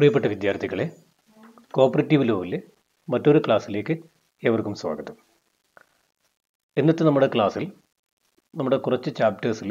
പ്രിയപ്പെട്ട വിദ്യാർത്ഥികളെ കോപ്പറേറ്റീവ് ലോയിലെ മറ്റൊരു ക്ലാസ്സിലേക്ക് ഏവർക്കും സ്വാഗതം ഇന്നത്തെ നമ്മുടെ ക്ലാസ്സിൽ നമ്മുടെ കുറച്ച് ചാപ്റ്റേഴ്സിൽ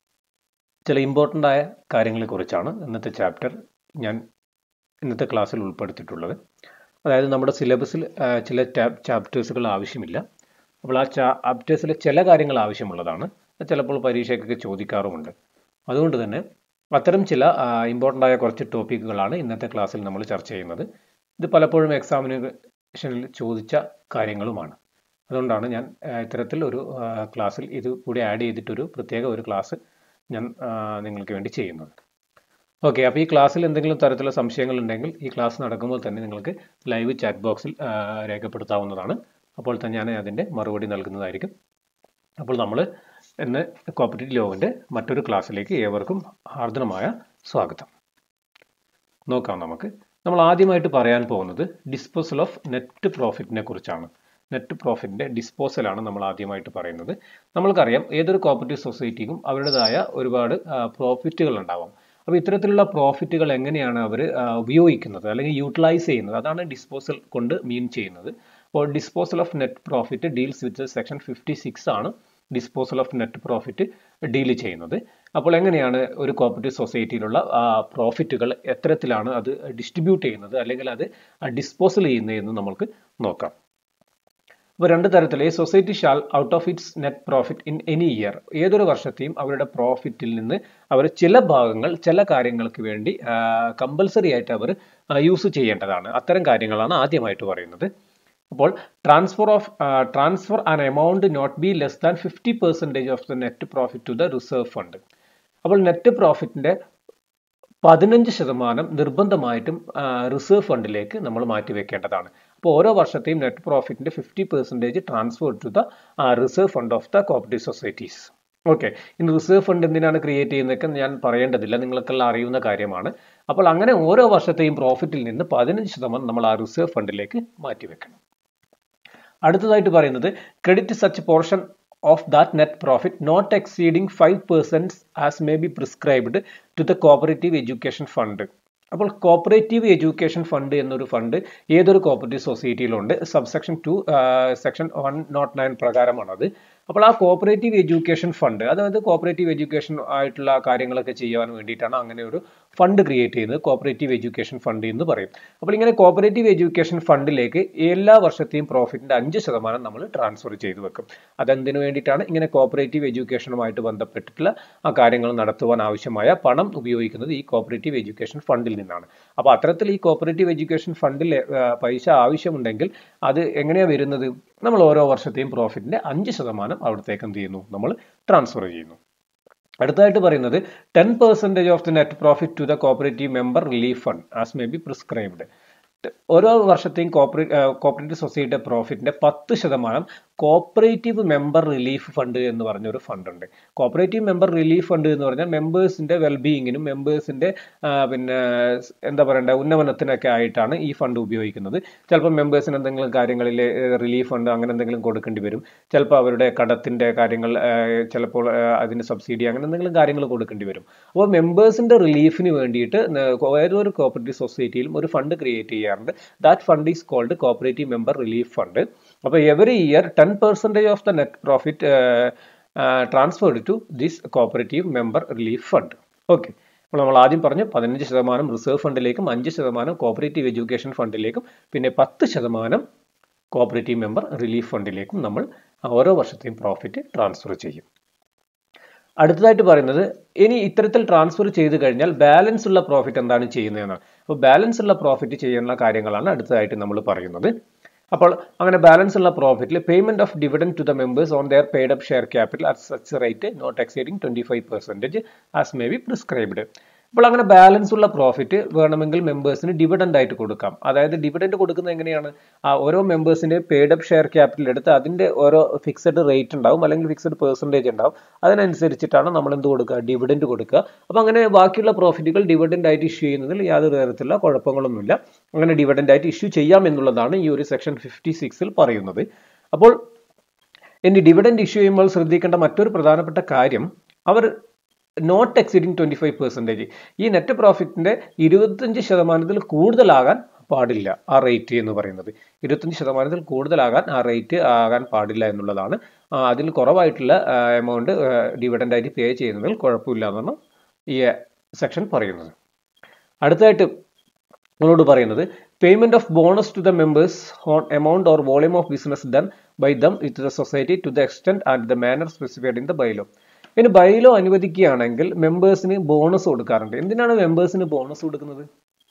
ചില ഇമ്പോർട്ടൻ്റ് ആയ കാര്യങ്ങളെക്കുറിച്ചാണ് ഇന്നത്തെ ചാപ്റ്റർ ഞാൻ ഇന്നത്തെ ക്ലാസ്സിൽ ഉൾപ്പെടുത്തിയിട്ടുള്ളത് അതായത് നമ്മുടെ സിലബസിൽ ചില ചാപ്റ്റേഴ്സുകൾ ആവശ്യമില്ല അപ്പോൾ ആ ചാപ്റ്റേഴ്സിലെ ചില കാര്യങ്ങൾ ആവശ്യമുള്ളതാണ് ചിലപ്പോൾ പരീക്ഷയ്ക്കൊക്കെ ചോദിക്കാറുമുണ്ട് അതുകൊണ്ട് തന്നെ അത്തരം ചില ഇമ്പോർട്ടൻ്റ് ആയ കുറച്ച് ടോപ്പിക്കുകളാണ് ഇന്നത്തെ ക്ലാസ്സിൽ നമ്മൾ ചർച്ച ചെയ്യുന്നത് ഇത് പലപ്പോഴും എക്സാമിനേഷനിൽ ചോദിച്ച കാര്യങ്ങളുമാണ് അതുകൊണ്ടാണ് ഞാൻ ഇത്തരത്തിൽ ഒരു ക്ലാസ്സിൽ ഇത് കൂടി ആഡ് ചെയ്തിട്ടൊരു പ്രത്യേക ഒരു ക്ലാസ് ഞാൻ നിങ്ങൾക്ക് വേണ്ടി ചെയ്യുന്നത് ഓക്കെ അപ്പോൾ ഈ ക്ലാസ്സിൽ എന്തെങ്കിലും തരത്തിലുള്ള സംശയങ്ങൾ ഉണ്ടെങ്കിൽ ഈ ക്ലാസ് നടക്കുമ്പോൾ തന്നെ നിങ്ങൾക്ക് ലൈവ് ചാറ്റ് ബോക്സിൽ രേഖപ്പെടുത്താവുന്നതാണ് അപ്പോൾ തന്നെ ഞാൻ അതിൻ്റെ മറുപടി നൽകുന്നതായിരിക്കും അപ്പോൾ നമ്മൾ ഇന്ന് കോപ്പറേറ്റീവ് ലോവിൻ്റെ മറ്റൊരു ക്ലാസ്സിലേക്ക് ഏവർക്കും ഹാർദനമായ സ്വാഗതം നോക്കാം നമുക്ക് നമ്മൾ ആദ്യമായിട്ട് പറയാൻ പോകുന്നത് ഡിസ്പോസൽ ഓഫ് നെറ്റ് പ്രോഫിറ്റിനെ കുറിച്ചാണ് നെറ്റ് പ്രോഫിറ്റിൻ്റെ ഡിസ്പോസലാണ് നമ്മൾ ആദ്യമായിട്ട് പറയുന്നത് നമ്മൾക്കറിയാം ഏതൊരു കോപ്പറേറ്റീവ് സൊസൈറ്റിക്കും അവരുടേതായ ഒരുപാട് പ്രോഫിറ്റുകൾ ഉണ്ടാവാം അപ്പോൾ ഇത്തരത്തിലുള്ള പ്രോഫിറ്റുകൾ എങ്ങനെയാണ് അവർ ഉപയോഗിക്കുന്നത് അല്ലെങ്കിൽ യൂട്ടിലൈസ് ചെയ്യുന്നത് അതാണ് ഡിസ്പോസൽ കൊണ്ട് മീൻ ചെയ്യുന്നത് അപ്പോൾ disposal of net profit deals with section fifty six ആണ് disposal of net profit deal ചെയ്യുന്നത് അപ്പോൾ എങ്ങനെയാണ് ഒരു കോപ്പറേറ്റീവ് സൊസൈറ്റിയിലുള്ള പ്രോഫിറ്റുകൾ എത്തരത്തിലാണ് അത് ഡിസ്ട്രിബ്യൂട്ട് ചെയ്യുന്നത് അല്ലെങ്കിൽ അത് ഡിസ്പോസൽ ചെയ്യുന്നത് എന്ന് നമുക്ക് നോക്കാം അപ്പോൾ രണ്ട് തരത്തിൽ ഈ society shall out of its net profit in any year ഏതൊരു വർഷത്തെയും അവരുടെ പ്രോഫിറ്റിൽ നിന്ന് അവർ ചില ഭാഗങ്ങൾ ചില കാര്യങ്ങൾക്ക് വേണ്ടി കമ്പൽസറി ആയിട്ട് അവർ യൂസ് ചെയ്യേണ്ടതാണ് അത്തരം കാര്യങ്ങളാണ് ആദ്യമായിട്ട് പറയുന്നത് അപ്പോൾ transfer of transfer an amount not be less than fifty percentage of the net profit to the reserve fund അപ്പോൾ നെറ്റ് പ്രോഫിറ്റിൻ്റെ പതിനഞ്ച് ശതമാനം നിർബന്ധമായിട്ടും റിസർവ് ഫണ്ടിലേക്ക് നമ്മൾ മാറ്റി വെക്കേണ്ടതാണ് അപ്പോൾ ഓരോ വർഷത്തെയും നെറ്റ് പ്രോഫിറ്റിൻ്റെ fifty percentage transfer to the reserve fund of the cooperative societies okay ഇനി റിസർവ് ഫണ്ട് എന്തിനാണ് ക്രിയേറ്റ് ചെയ്യുന്നതൊക്കെ ഞാൻ പറയേണ്ടതില്ല നിങ്ങൾക്കെല്ലാം അറിയുന്ന കാര്യമാണ് അപ്പോൾ അങ്ങനെ ഓരോ വർഷത്തെയും പ്രോഫിറ്റിൽ നിന്ന് പതിനഞ്ച് ശതമാനം നമ്മൾ ആ റിസർവ് ഫണ്ടിലേക്ക് മാറ്റി വെക്കണം അടുത്തതായിട്ട് പറയുന്നത് credit such portion of that net profit not exceeding five percent as may be prescribed to the cooperative education fund അപ്പോൾ കോപ്പറേറ്റീവ് എഡ്യൂക്കേഷൻ ഫണ്ട് എന്നൊരു ഫണ്ട് ഏതൊരു കോപ്പറേറ്റീവ് സൊസൈറ്റിയിലുണ്ട് subsection two section one nought nine പ്രകാരമാണത് അപ്പോൾ ആ cooperative education fund അതായത് cooperative education ആയിട്ടുള്ള കാര്യങ്ങളൊക്കെ ചെയ്യാൻ വേണ്ടിയിട്ടാണ് അങ്ങനെ ഒരു ഫണ്ട് ക്രിയേറ്റ് ചെയ്യുന്നത് കോപ്പറേറ്റീവ് എഡ്യൂക്കേഷൻ ഫണ്ട് എന്ന് പറയും അപ്പോൾ ഇങ്ങനെ കോപ്പറേറ്റീവ് എഡ്യൂക്കേഷൻ ഫണ്ടിലേക്ക് എല്ലാ വർഷത്തെയും പ്രോഫിറ്റിൻ്റെ അഞ്ച് ശതമാനം നമ്മൾ ട്രാൻസ്ഫർ ചെയ്തു വെക്കും അതെന്തിനു വേണ്ടിയിട്ടാണ് ഇങ്ങനെ കോപ്പറേറ്റീവ് എഡ്യൂക്കേഷനുമായിട്ട് ബന്ധപ്പെട്ടിട്ടുള്ള ആ കാര്യങ്ങൾ നടത്തുവാൻ ആവശ്യമായ പണം ഉപയോഗിക്കുന്നത് ഈ കോപ്പറേറ്റീവ് എഡ്യൂക്കേഷൻ ഫണ്ടിൽ നിന്നാണ് അപ്പോൾ അത്തരത്തിൽ ഈ കോപ്പറേറ്റീവ് എഡ്യൂക്കേഷൻ ഫണ്ടിൽ പൈസ ആവശ്യമുണ്ടെങ്കിൽ അത് എങ്ങനെയാണ് വരുന്നത് നമ്മൾ ഓരോ വർഷത്തെയും പ്രോഫിറ്റിൻ്റെ അഞ്ച് ശതമാനം അവിടത്തേക്ക് എന്ത് ചെയ്യുന്നു നമ്മൾ ട്രാൻസ്ഫർ ചെയ്യുന്നു അടുത്തതായിട്ട് പറയുന്നത് ten percentage of the net profit to the cooperative member relief fund as may be prescribed ഓരോ വർഷത്തെയും കോപ്പറേറ്റ് കോപ്പറേറ്റീവ് സൊസൈറ്റിയുടെ പ്രോഫിറ്റിന്റെ പത്ത് ശതമാനം കോപ്പറേറ്റീവ് മെമ്പർ റിലീഫ് ഫണ്ട് എന്ന് പറഞ്ഞൊരു ഫണ്ട് ഉണ്ട് കോപ്പറേറ്റീവ് മെമ്പർ റിലീഫ് ഫണ്ട് എന്ന് പറഞ്ഞാൽ മെമ്പേഴ്സിന്റെ വെൽബീയിങ്ങിനും മെമ്പേഴ്സിന്റെ പിന്നെ എന്താ പറയണ്ട ഉന്നമനത്തിനൊക്കെ ആയിട്ടാണ് ഈ ഫണ്ട് ഉപയോഗിക്കുന്നത് ചിലപ്പോൾ മെമ്പേഴ്സിന് എന്തെങ്കിലും കാര്യങ്ങളിൽ റിലീഫ് ഫണ്ട് അങ്ങനെ എന്തെങ്കിലും കൊടുക്കേണ്ടി വരും ചിലപ്പോൾ അവരുടെ കടത്തിന്റെ കാര്യങ്ങൾ ചിലപ്പോൾ അതിന് സബ്സിഡി അങ്ങനെ എന്തെങ്കിലും കാര്യങ്ങൾ കൊടുക്കേണ്ടി വരും അപ്പോൾ മെമ്പേഴ്സിന്റെ റിലീഫിന് വേണ്ടിയിട്ട് ഏതൊരു കോപ്പറേറ്റീവ് സൊസൈറ്റിയിലും ഒരു ഫണ്ട് ക്രിയേറ്റ് ചെയ്യാറുണ്ട് that fund is called cooperative member relief fund അപ്പോൾ every year ten percentage of the net profit transferred to this cooperative member relief fund okay അപ്പോൾ നമ്മൾ ആദ്യം പറഞ്ഞു പതിനഞ്ച് ശതമാനം റിസർവ് ഫണ്ടിലേക്കും അഞ്ച് ശതമാനം കോപ്പറേറ്റീവ് എഡ്യൂക്കേഷൻ ഫണ്ടിലേക്കും പിന്നെ പത്ത് ശതമാനം കോപ്പറേറ്റീവ് മെമ്പർ റിലീഫ് ഫണ്ടിലേക്കും നമ്മൾ ഓരോ വർഷത്തെയും പ്രോഫിറ്റ് ട്രാൻസ്ഫർ ചെയ്യും അടുത്തതായിട്ട് പറയുന്നത് ഇനി ഇത്തരത്തിൽ ട്രാൻസ്ഫർ ചെയ്ത് കഴിഞ്ഞാൽ ബാലൻസ് ഉള്ള പ്രോഫിറ്റ് എന്താണ് ചെയ്യുന്നതെന്നാണ് അപ്പോൾ ബാലൻസ് ഉള്ള പ്രോഫിറ്റ് ചെയ്യുന്ന കാര്യങ്ങളാണ് അടുത്തതായിട്ട് നമ്മൾ പറയുന്നത് അപ്പോൾ അങ്ങനെ ബാലൻസ് ഉള്ള പ്രോഫിറ്റിൽ payment of dividend to the members on their paid up share capital at such rate not exceeding twenty five percentage as may be prescribed അപ്പോൾ അങ്ങനെ ബാലൻസ് ഉള്ള പ്രോഫിറ്റ് വേണമെങ്കിൽ മെമ്പേഴ്സിന് ഡിവിഡൻഡ് ആയിട്ട് കൊടുക്കാം അതായത് ഡിവിഡൻഡ് കൊടുക്കുന്നത് എങ്ങനെയാണ് ആ ഓരോ മെമ്പേഴ്സിന്റെ പെയ്ഡ് അപ്പ് ഷെയർ ക്യാപിറ്റൽ എടുത്ത് അതിന്റെ ഓരോ ഫിക്സഡ് റേറ്റ് ഉണ്ടാവും അല്ലെങ്കിൽ ഫിക്സഡ് പെർസെൻറ്റേജ് ഉണ്ടാവും അതിനനുസരിച്ചിട്ടാണ് നമ്മൾ എന്ത് കൊടുക്കുക ഡിവിഡൻഡ് കൊടുക്കുക അപ്പോൾ അങ്ങനെ ബാക്കിയുള്ള പ്രോഫിറ്റുകൾ ഡിവിഡൻഡ് ആയിട്ട് ഇഷ്യൂ ചെയ്യുന്നതിൽ യാതൊരു തരത്തിലുള്ള കുഴപ്പങ്ങളൊന്നുമില്ല അങ്ങനെ ഡിവിഡൻഡ് ആയിട്ട് ഇഷ്യൂ ചെയ്യാം എന്നുള്ളതാണ് ഈ ഒരു സെക്ഷൻ ഫിഫ്റ്റി സിക്സിൽ പറയുന്നത് അപ്പോൾ ഇനി ഡിവിഡൻഡ് ഇഷ്യൂ ചെയ്യുമ്പോൾ ശ്രദ്ധിക്കേണ്ട മറ്റൊരു പ്രധാനപ്പെട്ട കാര്യം അവർ not exceeding twenty five percentage ഈ നെറ്റ് പ്രോഫിറ്റിൻ്റെ ഇരുപത്തഞ്ച് ശതമാനത്തിൽ കൂടുതലാകാൻ പാടില്ല ആ റേറ്റ് എന്ന് പറയുന്നത് ഇരുപത്തഞ്ച് ശതമാനത്തിൽ കൂടുതലാകാൻ ആ റേറ്റ് ആകാൻ പാടില്ല എന്നുള്ളതാണ് ആ, അതിൽ കുറവായിട്ടുള്ള എമൗണ്ട് ഡിവിഡൻ്റ് ആയിട്ട് പേ ചെയ്യുന്നതിൽ കുഴപ്പമില്ല എന്നാണ് ഈ സെക്ഷൻ പറയുന്നത് അടുത്തായിട്ട് നമ്മളോട് പറയുന്നത് payment of bonus to the members on amount or volume of business done by them with the society to the extent and the manner specified in the bylaw ഇനി ബൈലോ അനുവദിക്കുകയാണെങ്കിൽ മെമ്പേഴ്സിന് ബോണസ് കൊടുക്കാറുണ്ട് എന്തിനാണ് മെമ്പേഴ്സിന് bonus കൊടുക്കുന്നത്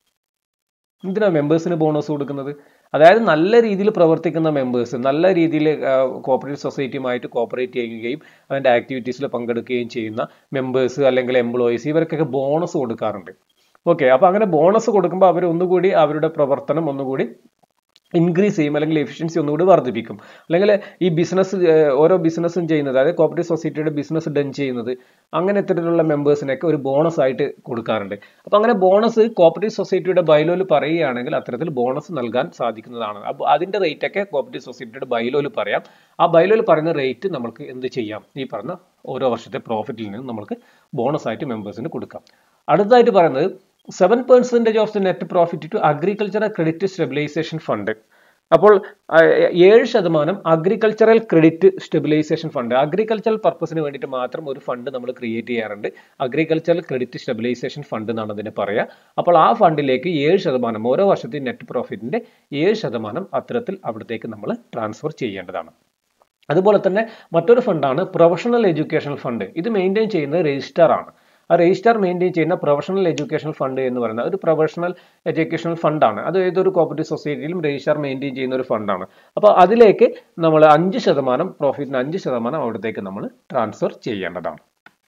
എന്തിനാണ് മെമ്പേഴ്സിന് bonus കൊടുക്കുന്നത് അതായത് നല്ല രീതിയിൽ പ്രവർത്തിക്കുന്ന മെമ്പേഴ്സ് നല്ല രീതിയിൽ കോപ്പറേറ്റീവ് സൊസൈറ്റിയുമായിട്ട് കോപ്പറേറ്റ് ചെയ്യുകയും അതിൻ്റെ ആക്ടിവിറ്റീസിൽ പങ്കെടുക്കുകയും ചെയ്യുന്ന മെമ്പേഴ്സ് അല്ലെങ്കിൽ എംപ്ലോയീസ് ഇവർക്കൊക്കെ ബോണസ് കൊടുക്കാറുണ്ട് ഓക്കെ അപ്പോൾ അങ്ങനെ ബോണസ് കൊടുക്കുമ്പോൾ അവർ ഒന്നുകൂടി അവരുടെ പ്രവർത്തനം ഒന്നുകൂടി ഇൻക്രീസ് ചെയ്യും അല്ലെങ്കിൽ എഫിഷ്യൻസി ഒന്നുകൂടി വർദ്ധിപ്പിക്കും അല്ലെങ്കിൽ ഈ ബിസിനസ് ഓരോ ബിസിനസ്സും ചെയ്യുന്നത് അതായത് കോപ്പറേറ്റീവ് സൊസൈറ്റിയുടെ ബിസിനസ് ഡൺ ചെയ്യുന്നത് അങ്ങനെ ഇത്തരത്തിലുള്ള മെമ്പേഴ്സിനൊക്കെ ഒരു ബോണസ് ആയിട്ട് കൊടുക്കാറുണ്ട് അപ്പോൾ അങ്ങനെ ബോണസ് കോപ്പറേറ്റീവ് സൊസൈറ്റിയുടെ ബൈലോയിൽ പറയുകയാണെങ്കിൽ അത്തരത്തിൽ ബോണസ് നൽകാൻ സാധിക്കുന്നതാണ് അപ്പോൾ അതിൻ്റെ റേറ്റ് ഒക്കെ കോപ്പറേറ്റീവ് സൊസൈറ്റിയുടെ ബൈലോയിൽ പറയാം ആ ബൈലോയിൽ പറയുന്ന റേറ്റ് നമുക്ക് എന്ത് ചെയ്യാം ഈ പറഞ്ഞ ഓരോ വർഷത്തെ പ്രോഫിറ്റിൽ നിന്ന് നമുക്ക് ബോണസ് ആയിട്ട് മെമ്പേഴ്സിന് കൊടുക്കാം അടുത്തതായിട്ട് പറയുന്നത് seven percentage of the net profit to agricultural credit stabilisation fund അപ്പോൾ ആ, ഏഴ് ശതമാനം agricultural credit stabilisation fund agricultural പർപ്പസിന് വേണ്ടിയിട്ട് മാത്രം ഒരു ഫണ്ട് നമ്മൾ ക്രിയേറ്റ് ചെയ്യാറുണ്ട് അഗ്രികൾച്ചറൽ ക്രെഡിറ്റ് സ്റ്റെബിലൈസേഷൻ ഫണ്ട് എന്നാണ് അതിനെ പറയുക അപ്പോൾ ആ ഫണ്ടിലേക്ക് ഏഴ് ശതമാനം ഓരോ വർഷത്തെ നെറ്റ് പ്രോഫിറ്റിന്റെ ഏഴ് ശതമാനം അത്തരത്തിൽ അവിടത്തേക്ക് നമ്മൾ ട്രാൻസ്ഫർ ചെയ്യേണ്ടതാണ് അതുപോലെ തന്നെ മറ്റൊരു ഫണ്ടാണ് പ്രൊഫഷണൽ എഡ്യൂക്കേഷണൽ ഫണ്ട് ഇത് മെയിൻറ്റെയിൻ ചെയ്യുന്നത് രജിസ്ട്രാർ ആണ് ആ രജിസ്ട്രാർ മെയിൻറ്റെയിൻ ചെയ്യുന്ന പ്രൊഫഷണൽ എഡ്യൂക്കേഷണൽ ഫണ്ട് എന്ന് പറയുന്നത് ഒരു പ്രൊഫഷണൽ എഡ്യൂക്കേഷണൽ ഫണ്ടാണ് അത് ഏതൊരു കോപ്പറേറ്റീവ് സൊസൈറ്റിയിലും രജിസ്ട്രാർ മെയിൻറ്റെയിൻ ചെയ്യുന്ന ഒരു ഫണ്ടാണ് അപ്പോൾ അതിലേക്ക് നമ്മൾ അഞ്ച് ശതമാനം പ്രോഫിറ്റിന് അഞ്ച് ശതമാനം അവിടത്തേക്ക് നമ്മൾ ട്രാൻസ്ഫർ ചെയ്യേണ്ടതാണ്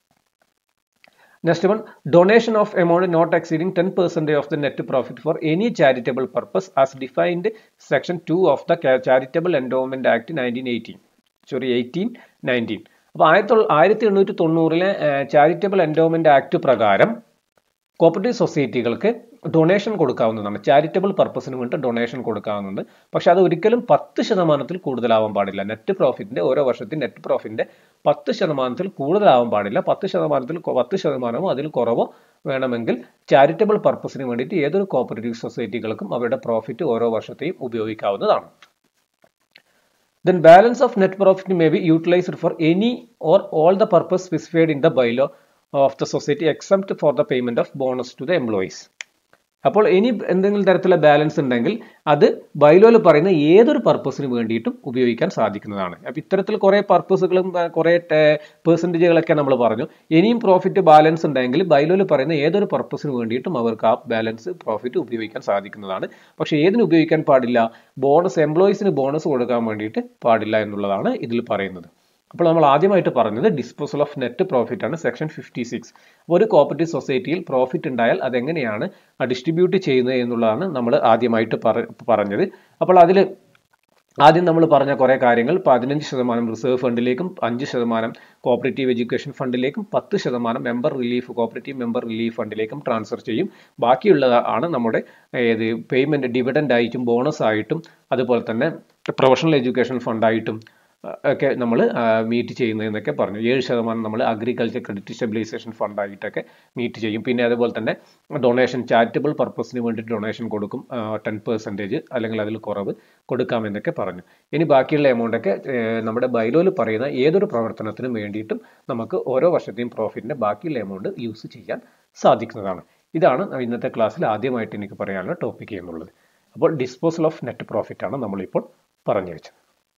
next one donation of amount not exceeding ten percentage of the net profit for any charitable purpose as defined section two of the charitable endowment act nineteen eighteen sorry eighteen nineteen അപ്പോൾ ആയിരത്തി തൊള്ള- ആയിരത്തി എണ്ണൂറ്റി തൊണ്ണൂറിലെ charitable endowment act പ്രകാരം cooperative സൊസൈറ്റികൾക്ക് donation കൊടുക്കാവുന്നതാണ് charitable പർപ്പസിന് വേണ്ടി ഡൊണേഷൻ കൊടുക്കാവുന്നത് പക്ഷെ അത് ഒരിക്കലും പത്ത് ശതമാനത്തിൽ കൂടുതലാവാൻ പാടില്ല നെറ്റ് പ്രോഫിറ്റിന്റെ ഓരോ വർഷത്തെ നെറ്റ് പ്രോഫിറ്റിന്റെ പത്ത് ശതമാനത്തിൽ കൂടുതലാവാൻ പാടില്ല പത്ത് ശതമാനത്തിൽ കൊ- പത്ത് ശതമാനമോ അതിൽ കുറവോ വേണമെങ്കിൽ ചാരിറ്റബിൾ പർപ്പസിന് വേണ്ടിയിട്ട് ഏതൊരു കോപ്പറേറ്റീവ് സൊസൈറ്റികൾക്കും അവരുടെ പ്രോഫിറ്റ് ഓരോ വർഷത്തെയും ഉപയോഗിക്കാവുന്നതാണ് then balance of net profit may be utilized for any or all the purpose specified in the bylaw of the society except for the payment of bonus to the employees അപ്പോൾ ഇനി എന്തെങ്കിലും തരത്തിലുള്ള balance ഉണ്ടെങ്കിൽ അത് ബൈലോയിൽ പറയുന്ന ഏതൊരു പർപ്പസിന് വേണ്ടിയിട്ടും ഉപയോഗിക്കാൻ സാധിക്കുന്നതാണ് അപ്പോൾ ഇത്തരത്തിൽ കുറേ പർപ്പസുകളും കുറേ പെർസെൻറ്റേജുകളൊക്കെ നമ്മൾ പറഞ്ഞു ഇനിയും പ്രോഫിറ്റ് ബാലൻസ് ഉണ്ടെങ്കിൽ ബൈലോയിൽ പറയുന്ന ഏതൊരു പർപ്പസിന് വേണ്ടിയിട്ടും അവർക്ക് ആ ബാലൻസ് പ്രോഫിറ്റ് ഉപയോഗിക്കാൻ സാധിക്കുന്നതാണ് പക്ഷേ ഏതിന് ഉപയോഗിക്കാൻ പാടില്ല ബോണസ് എംപ്ലോയീസിന് ബോണസ് കൊടുക്കാൻ വേണ്ടിയിട്ട് പാടില്ല എന്നുള്ളതാണ് ഇതിൽ പറയുന്നത് അപ്പോൾ നമ്മൾ ആദ്യമായിട്ട് പറഞ്ഞത് ഡിസ്പോസൽ ഓഫ് നെറ്റ് പ്രോഫിറ്റ് ആണ് സെക്ഷൻ ഫിഫ്റ്റി സിക്സ് ഒരു കോപ്പറേറ്റീവ് സൊസൈറ്റിയിൽ പ്രോഫിറ്റ് ഉണ്ടായാൽ അതെങ്ങനെയാണ് ഡിസ്ട്രിബ്യൂട്ട് ചെയ്യുന്നത് എന്നുള്ളതാണ് നമ്മൾ ആദ്യമായിട്ട് പറ- പറഞ്ഞത് അപ്പോൾ അതിൽ ആദ്യം നമ്മൾ പറഞ്ഞ കുറേ കാര്യങ്ങൾ പതിനഞ്ച് ശതമാനം റിസർവ് ഫണ്ടിലേക്കും അഞ്ച് ശതമാനം കോപ്പറേറ്റീവ് എഡ്യൂക്കേഷൻ ഫണ്ടിലേക്കും പത്ത് ശതമാനം member relief cooperative member relief ഫണ്ടിലേക്കും ട്രാൻസ്ഫർ ചെയ്യും ബാക്കിയുള്ള ആണ് നമ്മുടെ ഏത് പേയ്മെന്റ് ഡിവിഡൻഡ് ആയിട്ടും ബോണസ് ആയിട്ടും അതുപോലെ തന്നെ പ്രൊഫഷണൽ എഡ്യൂക്കേഷൻ ഫണ്ടായിട്ടും ഒക്കെ നമ്മൾ മീറ്റ് ചെയ്യുന്നതെന്നൊക്കെ പറഞ്ഞു ഏഴ് ശതമാനം നമ്മൾ അഗ്രികൾച്ചർ ക്രെഡിറ്റ് സ്റ്റെബിലൈസേഷൻ ഫണ്ടായിട്ടൊക്കെ മീറ്റ് ചെയ്യും പിന്നെ അതുപോലെ തന്നെ ഡൊണേഷൻ ചാരിറ്റബിൾ പർപ്പസിന് വേണ്ടിയിട്ട് ഡൊണേഷൻ കൊടുക്കും ടെൻ പെർസെൻറ്റേജ് അല്ലെങ്കിൽ അതിൽ കുറവ് കൊടുക്കാമെന്നൊക്കെ പറഞ്ഞു ഇനി ബാക്കിയുള്ള എമൗണ്ടൊക്കെ നമ്മുടെ ബൈലോയിൽ പറയുന്ന ഏതൊരു പ്രവർത്തനത്തിനും വേണ്ടിയിട്ടും നമുക്ക് ഓരോ വർഷത്തെയും പ്രോഫിറ്റിൻ്റെ ബാക്കിയുള്ള എമൗണ്ട് യൂസ് ചെയ്യാൻ സാധിക്കുന്നതാണ് ഇതാണ് ഇന്നത്തെ ക്ലാസ്സിൽ ആദ്യമായിട്ട് എനിക്ക് പറയാനുള്ള ടോപ്പിക് എന്നുള്ളത് അപ്പോൾ ഡിസ്പോസൽ ഓഫ് നെറ്റ് പ്രോഫിറ്റ് ആണ് നമ്മളിപ്പോൾ പറഞ്ഞു വെച്ചത്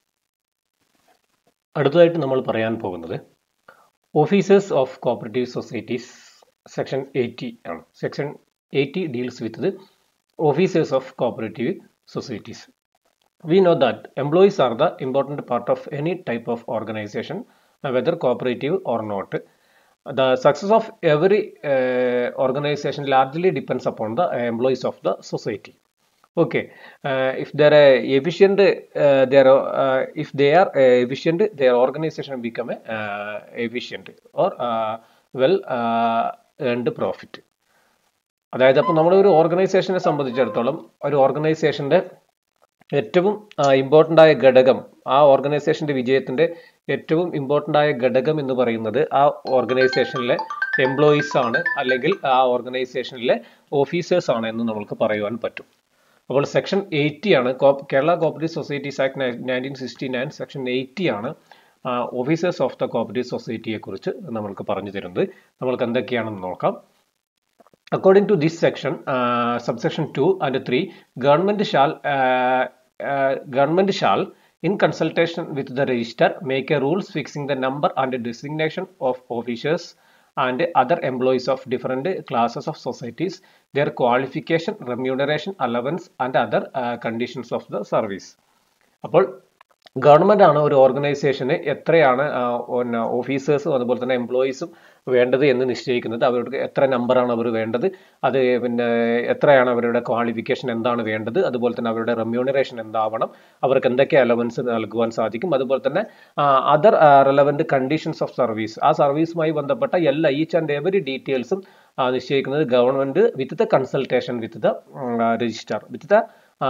അടുത്തതായിട്ട് നമ്മൾ പറയാൻ പോകുന്നത് officers of cooperative societies section eighty ആണ് section eighty deals with officers of cooperative societies we know that employees are the important part of any type of organization uh, whether cooperative or not the success of every uh, organization largely depends upon the uh, employees of the society okay uh, if they are uh, efficient uh, they are uh, if they are uh, efficient their organization become a, uh, efficient or uh, well uh, earned profit അതായത് അപ്പോൾ നമ്മുടെ ഒരു ഓർഗനൈസേഷനെ സംബന്ധിച്ചിടത്തോളം ഒരു ഓർഗനൈസേഷൻ്റെ ഏറ്റവും important ആയ ഘടകം ആ ഓർഗനൈസേഷൻ്റെ വിജയത്തിൻ്റെ ഏറ്റവും ഇമ്പോർട്ടൻ്റ് ആയ ഘടകം എന്ന് പറയുന്നത് ആ ഓർഗനൈസേഷനിലെ എംപ്ലോയീസ് ആണ് അല്ലെങ്കിൽ ആ ഓർഗനൈസേഷനിലെ ഓഫീസേഴ്സ് ആണ് എന്ന് നമുക്ക് പറയുവാൻ പറ്റും അപ്പോൾ സെക്ഷൻ എയ്റ്റി ആണ് co- Kerala cooperative societies act nineteen sixty nine section eighty ആണ് ഓഫീസേഴ്സ് ഓഫ് ദ കോപ്പറേറ്റീവ് സൊസൈറ്റിയെ കുറിച്ച് നമ്മൾക്ക് പറഞ്ഞു തരുന്നത് നമ്മൾക്ക് എന്തൊക്കെയാണെന്ന് നോക്കാം According to this section, uh, subsection 2 and 3, government shall, uh, uh, government shall, in consultation with the register, make a rules fixing the number and designation of officers and other employees of different classes of societies, their qualification, remuneration, allowance, and other uh, conditions of the service. അപ്പോൾ government ആണ് ഒരു ഓർഗനൈസേഷന് എത്രയാണ് ഓഫീസേഴ്സും അതുപോലെ തന്നെ എംപ്ലോയീസും വേണ്ടത് എന്ന് നിശ്ചയിക്കുന്നത് അവർക്ക് എത്ര നമ്പറാണ് അവർ വേണ്ടത് അത് പിന്നെ എത്രയാണ് അവരുടെ ക്വാളിഫിക്കേഷൻ എന്താണ് വേണ്ടത് അതുപോലെ തന്നെ അവരുടെ റെമ്യൂണറേഷൻ എന്താവണം അവർക്ക് എന്തൊക്കെ അലവൻസ് നൽകുവാൻ സാധിക്കും അതുപോലെ തന്നെ other relevant conditions of service ആ സർവീസുമായി ബന്ധപ്പെട്ട എല്ലാ ഈച്ച് ആൻഡ് എവറി ഡീറ്റെയിൽസും നിശ്ചയിക്കുന്നത് government with the consultation with the register with the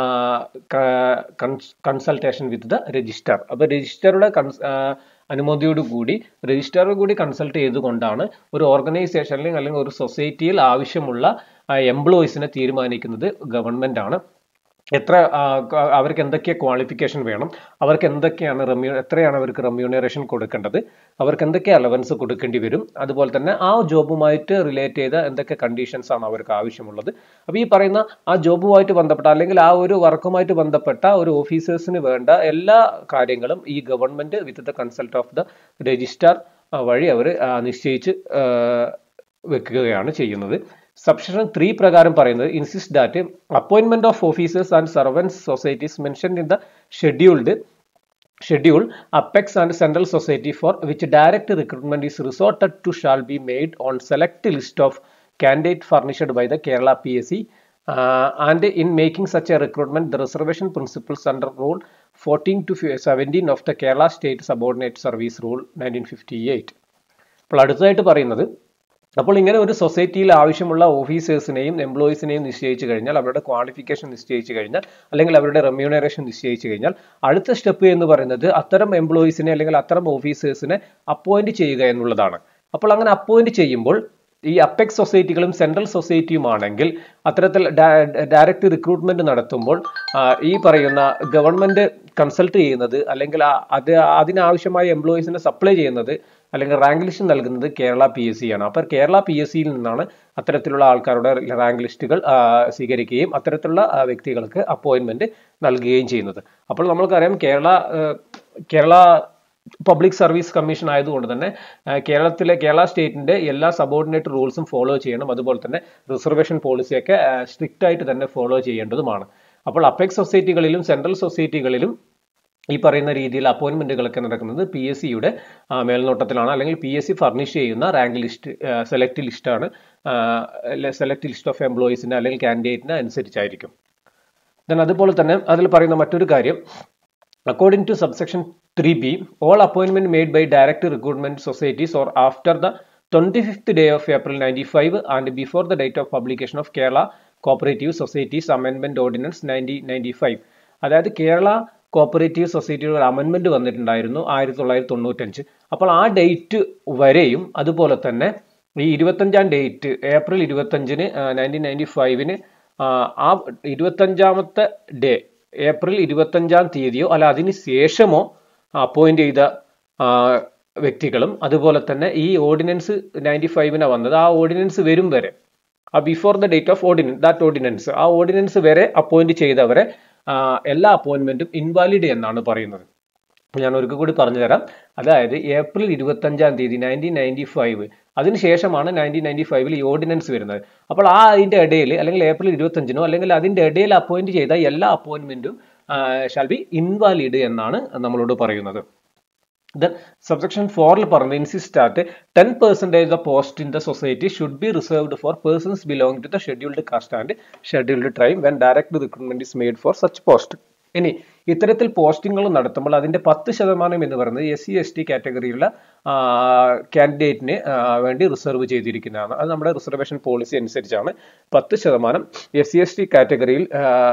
consultation with the register അപ്പോൾ രജിസ്റ്ററുടെ അനുമതിയോട് കൂടി രജിസ്റ്ററോട് കൂടി കൺസൾട്ട് ചെയ്തുകൊണ്ടാണ് ഒരു ഓർഗനൈസേഷനിൽ അല്ലെങ്കിൽ ഒരു സൊസൈറ്റിയിൽ ആവശ്യമുള്ള എംപ്ലോയീസിനെ തീരുമാനിക്കുന്നത് ഗവൺമെന്റ് ആണ് എത്ര ആ, ക- അവർക്ക് എന്തൊക്കെ ക്വാളിഫിക്കേഷൻ വേണം അവർക്ക് എന്തൊക്കെയാണ് റെമ്യൂ എത്രയാണ് അവർക്ക് റെമ്യൂണറേഷൻ കൊടുക്കേണ്ടത് അവർക്ക് എന്തൊക്കെ അലവൻസ് കൊടുക്കേണ്ടി വരും അതുപോലെ തന്നെ ആ ജോബുമായിട്ട് റിലേറ്റ് ചെയ്ത എന്തൊക്കെ കണ്ടീഷൻസ് ആണ് അവർക്ക് ആവശ്യമുള്ളത് അപ്പോൾ ഈ പറയുന്ന ആ ജോബുമായിട്ട് ബന്ധപ്പെട്ട അല്ലെങ്കിൽ ആ ഒരു വർക്കുമായിട്ട് ബന്ധപ്പെട്ട ഒരു ഓഫീസേഴ്സിന് വേണ്ട എല്ലാ കാര്യങ്ങളും ഈ government with the consult of the registrar വഴി അവർ നിശ്ചയിച്ച് ആ, വെക്കുകയാണ് ചെയ്യുന്നത് സബ്സെക്ഷൻ ത്രീ പ്രകാരം പറയുന്നത് insist that appointment of officers and servants societies mention in the scheduled schedule apex and central society for which direct recruitment is resorted to shall be made on select list of candidate furnished by the kerala psc uh, and in making such a recruitment the reservation principles under rule 14 to 17 of the kerala state subordinate service rule 1958 അപ്പോൾ അടുത്തതായിട്ട് പറയുന്നത് അപ്പോൾ ഇങ്ങനെ ഒരു സൊസൈറ്റിയിൽ ആവശ്യമുള്ള ഓഫീസേഴ്സിനെയും എംപ്ലോയീസിനെയും നിശ്ചയിച്ചു കഴിഞ്ഞാൽ അവരുടെ ക്വാളിഫിക്കേഷൻ നിശ്ചയിച്ചു കഴിഞ്ഞാൽ അല്ലെങ്കിൽ അവരുടെ റെമ്യൂണറേഷൻ നിശ്ചയിച്ചു കഴിഞ്ഞാൽ അടുത്ത സ്റ്റെപ്പ് എന്ന് പറയുന്നത് അത്തരം എംപ്ലോയീസിനെ അല്ലെങ്കിൽ അത്തരം ഓഫീസേഴ്സിനെ അപ്പോയിന്റ് ചെയ്യുക എന്നുള്ളതാണ് അപ്പോൾ അങ്ങനെ അപ്പോയിന്റ് ചെയ്യുമ്പോൾ ഈ അപ്പെക്സ് സൊസൈറ്റികളും സെൻട്രൽ സൊസൈറ്റിയുമാണെങ്കിൽ അത്തരത്തിൽ ഡയറക്റ്റ് റിക്രൂട്ട്മെന്റ് നടത്തുമ്പോൾ ആ, ഈ പറയുന്ന ഗവൺമെന്റ് കൺസൾട്ട് ചെയ്യുന്നത് അല്ലെങ്കിൽ ആ- അത് അതിനാവശ്യമായ എംപ്ലോയീസിനെ സപ്ലൈ ചെയ്യുന്നത് അല്ലെങ്കിൽ റാങ്ക് ലിസ്റ്റ് നൽകുന്നത് കേരള പി എസ് സി ആണ് അപ്പോൾ കേരള പി എസ് സിയിൽ നിന്നാണ് അത്തരത്തിലുള്ള ആൾക്കാരുടെ റാങ്ക് ലിസ്റ്റുകൾ ആ, സ്വീകരിക്കുകയും അത്തരത്തിലുള്ള ആ, വ്യക്തികൾക്ക് അപ്പോയിന്റ്മെന്റ് നൽകുകയും ചെയ്യുന്നത് അപ്പോൾ നമുക്കറിയാം കേരള ആ, കേരള പബ്ലിക് സർവീസ് കമ്മീഷൻ ആയതുകൊണ്ട് തന്നെ ആ, കേരളത്തിലെ കേരള സ്റ്റേറ്റിന്റെ എല്ലാ സബോർഡിനേറ്റ് റൂൾസും ഫോളോ ചെയ്യണം അതുപോലെ തന്നെ റിസർവേഷൻ പോളിസിയൊക്കെ സ്ട്രിക്റ്റ് ആയിട്ട് തന്നെ ഫോളോ ചെയ്യേണ്ടതുമാണ് അപ്പോൾ അപ്പെക്സ് സൊസൈറ്റികളിലും സെൻട്രൽ സൊസൈറ്റികളിലും ഈ പറയുന്ന രീതിയിൽ അപ്പോയിന്റ്മെന്റുകളൊക്കെ നടക്കുന്നത് പി എസ് സിയുടെ മേൽനോട്ടത്തിലാണ് അല്ലെങ്കിൽ പി എസ് സി ഫർണിഷ് ചെയ്യുന്ന റാങ്ക് ലിസ്റ്റ് സെലക്ട് ലിസ്റ്റാണ് സെലക്ട് ലിസ്റ്റ് ഓഫ് എംപ്ലോയീസിന് അല്ലെങ്കിൽ കാൻഡിഡേറ്റിന് അനുസരിച്ചായിരിക്കും ദെൻ അതുപോലെ തന്നെ അതിൽ പറയുന്ന മറ്റൊരു കാര്യം According to subsection 3b, all appointment made by direct recruitment societies or after the 25th day of April 95 and before the date of publication of Kerala Cooperative Societies Amendment Ordinance 1995. അതായത് Kerala cooperative സൊസൈറ്റിയുടെ ഒരു അമെൻമെന്റ് വന്നിട്ടുണ്ടായിരുന്നു ആയിരത്തി തൊള്ളായിരത്തി തൊണ്ണൂറ്റഞ്ച് അപ്പോൾ ആ date വരെയും അതുപോലെ തന്നെ ഈ ഇരുപത്തഞ്ചാം ഡേറ്റ് ഏപ്രിൽ ഇരുപത്തഞ്ചിന് നയൻറ്റീൻ നയൻറ്റി ഫൈവിന് ആ ഇരുപത്തഞ്ചാമത്തെ ഡേ ഏപ്രിൽ ഇരുപത്തഞ്ചാം തീയതിയോ അല്ല അതിന് ശേഷമോ അപ്പോയിന്റ് ചെയ്ത ആ, വ്യക്തികളും അതുപോലെ തന്നെ ഈ ഓർഡിനൻസ് നയൻറ്റി ഫൈവിനാണ് വന്നത് ആ ഓർഡിനൻസ് വരും വരെ ആ before the date of ordinance that ordinance ആ ഓർഡിനൻസ് വരെ അപ്പോയിന്റ് ചെയ്തവരെ ആ, എല്ലാ അപ്പോയിന്റ്മെന്റും ഇൻവാലിഡ് എന്നാണ് പറയുന്നത് അപ്പോൾ ഞാൻ ഒരിക്കൽ കൂടി പറഞ്ഞു തരാം അതായത് ഏപ്രിൽ ഇരുപത്തഞ്ചാം തീയതി നയൻറ്റീൻ നയൻറ്റി ഫൈവ് അതിനുശേഷമാണ് നയൻറ്റീൻ നയൻറ്റി ഫൈവിൽ ഈ ഓർഡിനൻസ് വരുന്നത് അപ്പോൾ ആ അതിൻ്റെ ഇടയിൽ അല്ലെങ്കിൽ ഏപ്രിൽ ഇരുപത്തഞ്ചിനോ അല്ലെങ്കിൽ അതിൻ്റെ ഇടയിൽ അപ്പോയിന്റ് ചെയ്ത എല്ലാ അപ്പോയിന്റ്മെന്റും ഷാൽ ബി ഇൻവാലിഡ് എന്നാണ് നമ്മളോട് പറയുന്നത് ദെൻ സബ്സെക്ഷൻ ഫോറിൽ പറഞ്ഞത് insist at ten percentage the post in the society should be reserved for persons belong to the scheduled caste and scheduled tribe when direct recruitment is made for such post ഇനി ഇത്തരത്തിൽ പോസ്റ്റിങ്ങുകൾ നടത്തുമ്പോൾ അതിന്റെ പത്ത് ശതമാനം എന്ന് പറയുന്നത് എസ് സി എസ് ടി കാറ്റഗറിയിലുള്ള കാൻഡിഡേറ്റിന് വേണ്ടി റിസർവ് ചെയ്തിരിക്കുന്നതാണ് അത് നമ്മുടെ റിസർവേഷൻ പോളിസി അനുസരിച്ചാണ് പത്ത് ശതമാനം എസ് സി എസ് ടി കാറ്റഗറിയിൽ